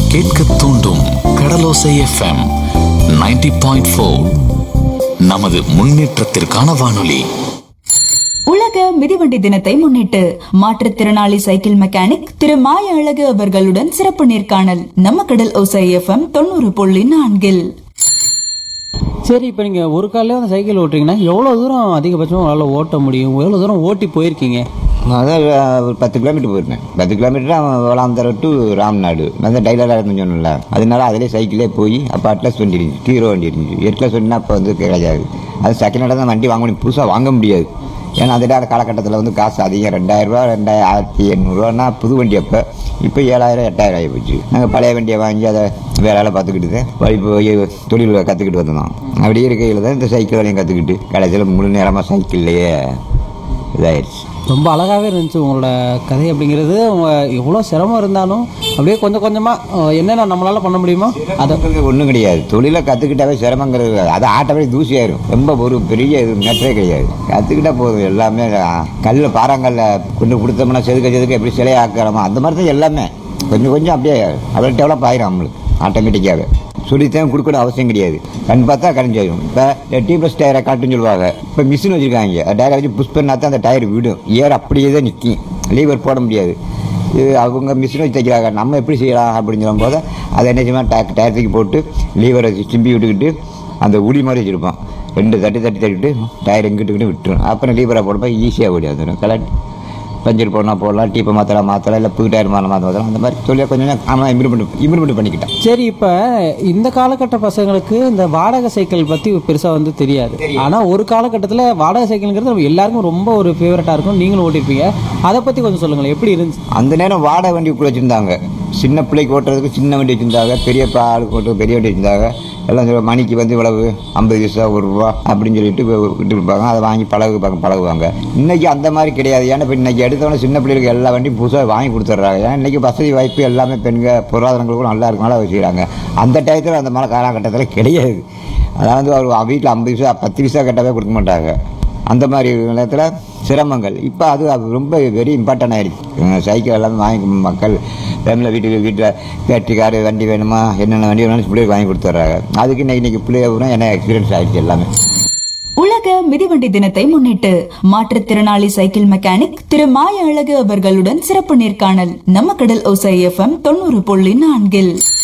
கேட்க தூண்டும் கடலோசை FM 90.4 point four நமது முன்னேற்றத்திற்கான வானொலி உலக மிதிவண்டி தினத்தை முன்னிட்டு மாற்றுத்திறனாளி சைக்கிள் மெக்கானிக் திரு மாய அழகு அவர்களுடன் சிறப்பு நேர்காணல் நம்ம கடல் ஓசை எஃப்எம் தொண்ணூறு புள்ளி நான்கில் சரி இப்போ நீங்கள் ஒரு காலையில் வந்து சைக்கிள் ஓட்டுறீங்கன்னா எவ்வளோ தூரம் அதிகபட்சமாக உங்களால் ஓட்ட முடியும் எவ்வளோ தூரம் ஓட்டி போயிருக்கீங்க நான் தான் ஒரு பத்து கிலோமீட்டர் போயிருந்தேன் பத்து கிலோமீட்டர் வேளாந்தர டு ராம்நாடு நான் தான் டைலராக இருந்து சொன்னேன்ல அதனால அதிலே சைக்கிளே போய் அப்போ அட்லஸ் வண்டி இருந்துச்சு டீரோ வண்டி இருந்துச்சு எட்லஸ் வண்டினா அப்போ வந்து கிடையாது அது செகண்ட் ஹேண்டாக தான் வண்டி வாங்க முடியும் புதுசாக வாங்க முடியாது ஏன்னா அந்த நேர காலகட்டத்தில் வந்து காசு அதிகம் ரெண்டாயிரரூவா ரெண்டாயிரம் ஆயிரத்தி எண்ணூறுவானா புது வண்டி அப்போ இப்போ ஏழாயிரம் எட்டாயிரம் ஆகி போச்சு நாங்கள் பழைய வண்டியை வாங்கி அதை வேலையெல்லாம் பார்த்துக்கிட்டு தான் இப்போ தொழில் கற்றுக்கிட்டு வந்தோம் அப்படி இருக்கையில் தான் இந்த சைக்கிள் வேலையும் கற்றுக்கிட்டு கடைசியில் முழு நேரமாக சைக்கிள்லேயே இதாயிடுச்சு ரொம்ப அழகாகவே இருந்துச்சு உங்களோட கதை அப்படிங்கிறது உங்க எவ்வளோ சிரமம் இருந்தாலும் அப்படியே கொஞ்சம் கொஞ்சமாக என்னென்ன நம்மளால் பண்ண முடியுமோ அதை அதை ஒன்றும் கிடையாது தொழிலை கற்றுக்கிட்டாவே சிரமங்கிறது அது ஆட்டமே தூசி ஆயிரும் ரொம்ப ஒரு பெரிய இது மேட்டரே கிடையாது கற்றுக்கிட்டா போதும் எல்லாமே கல்லில் பாறாங்கல்ல கொண்டு கொடுத்தோம்னா செதுக்க செதுக்க எப்படி சிலையை ஆக்கிறோமோ அந்த மாதிரி தான் எல்லாமே கொஞ்சம் கொஞ்சம் அப்படியே அப்படியே டெவலப் ஆயிரும் நம்மளுக்கு ஆட்டோமேட்டிக்காகவே சொல்லித்தான் கொடுக்கணும் அவசியம் கிடையாது கண் பார்த்தா கரைஞ்சாயிடும் இப்போ டீ ப்ளஸ் டயரை காட்டுன்னு சொல்லுவாங்க இப்போ மிஷின் வச்சுருக்காங்க டயரை வச்சு புஷ் பண்ணா தான் அந்த டயர் விடும் ஏர் அப்படியே தான் நிற்கும் லீவர் போட முடியாது இது அவங்க மிஷின் வச்சு தைக்கிறாங்க நம்ம எப்படி செய்யலாம் அப்படின்னு சொல்லும்போது அதை என்ன செய்வோம் டயர் டயர் தூக்கி போட்டு லீவரை சிம்பி விட்டுக்கிட்டு அந்த உளி மாதிரி வச்சுருப்போம் ரெண்டு தட்டி தட்டி தட்டிட்டு டயர் எங்கிட்டுக்கிட்டு விட்டுரும் அப்புறம் லீவரை போடும்போது ஈஸியாக ஓடி வந்துடும் கலெக்ட் பஞ்சர் போடலாம் போடலாம் டீப்பை மாற்றலாம் மாற்றலாம் இல்லை புது டயர் மாறலாம் மாற்றலாம் அந்த மாதிரி சொல்லி கொஞ்சம் கொஞ்சம் ஆனால் இம்ப்ரூவ்மெண்ட் இம்ப்ரூவ்மெண்ட் பண்ணிக்கிட்டேன் சரி இப்போ இந்த காலகட்ட பசங்களுக்கு இந்த வாடகை சைக்கிள் பற்றி பெருசாக வந்து தெரியாது ஆனால் ஒரு காலகட்டத்தில் வாடகை சைக்கிள்ங்கிறது நம்ம எல்லாருக்கும் ரொம்ப ஒரு ஃபேவரட்டாக இருக்கும் நீங்களும் ஓட்டியிருப்பீங்க அதை பற்றி கொஞ்சம் சொல்லுங்களேன் எப்படி இருந்துச்சு அந்த நேரம் வாடகை வண்டி கூட வச்சுருந்தாங்க சின்ன பிள்ளைக்கு ஓட்டுறதுக்கு சின்ன வண்டி வச்சுருந்தாங்க பெரிய பா- ஆளுக்கு ஓட்டுறது பெரிய வண்டி வச்சுருந்தாங்க எல்லாம் சொல்லுவாங்க, மணிக்கு வந்து இவ்வளவு ஐம்பது பைசா ஒரு ரூபா அப்படின்னு சொல்லிட்டு வி- விட்டு இருப்பாங்க அதை வாங்கி பழகுவாங்க பழகுவாங்க இன்னைக்கு அந்த மாதிரி கிடையாது ஏன்னா இப்போ இன்னைக்கு எடுத்தவொடனே சின்ன பிள்ளைகளுக்கு எல்லா வண்டியும் புதுசாக வாங்கி கொடுத்துட்றாங்க ஏன்னா இன்னைக்கு வசதி வாய்ப்பு எல்லாமே பெண்கள் பொருளாதாரங்களுக்கும் நல்லா இருக்கனால வச்சுக்கிறாங்க அந்த டயத்தில் அந்த மாதிரி காலகட்டத்தில் கிடையாது அதாவது அவர் வீட்டில் ஐம்பது பைசா பத்து பைசா கட்டவே கொடுக்க மாட்டாங்க அந்த மாதிரி நேரத்தில் சிரமங்கள் இப்போ அது அது ரொம்ப வெரி இம்பார்ட்டன்ட் ஆயிடுச்சு அஹ் சைக்கிள் எல்லாமே வாங்கி மக்கள் ஃபேமிலியில் வீட்டுக்கு வீட்டில் பேட்டரி காரு வண்டி வேணுமா என்னென்ன வண்டி வேணும்னு பிள்ளைகளுக்கு வாங்கி கொடுத்துட்றாங்க அதுக்கு இன்னைக்கு இன்னைக்கு பிள்ளைய என்ன எக்ஸ்பீரியன்ஸ் ஆயிடுச்சு எல்லாமே உலக மிதிவண்டி தினத்தை முன்னிட்டு மாற்றுத்திறனாளி சைக்கிள் மெக்கானிக் திரு மாய அழகு அவர்களுடன் சிறப்பு நேர்காணல் நம்ம கடல் ஓசை எஃப்எம் தொண்ணூறு புள்ளி நான்கில்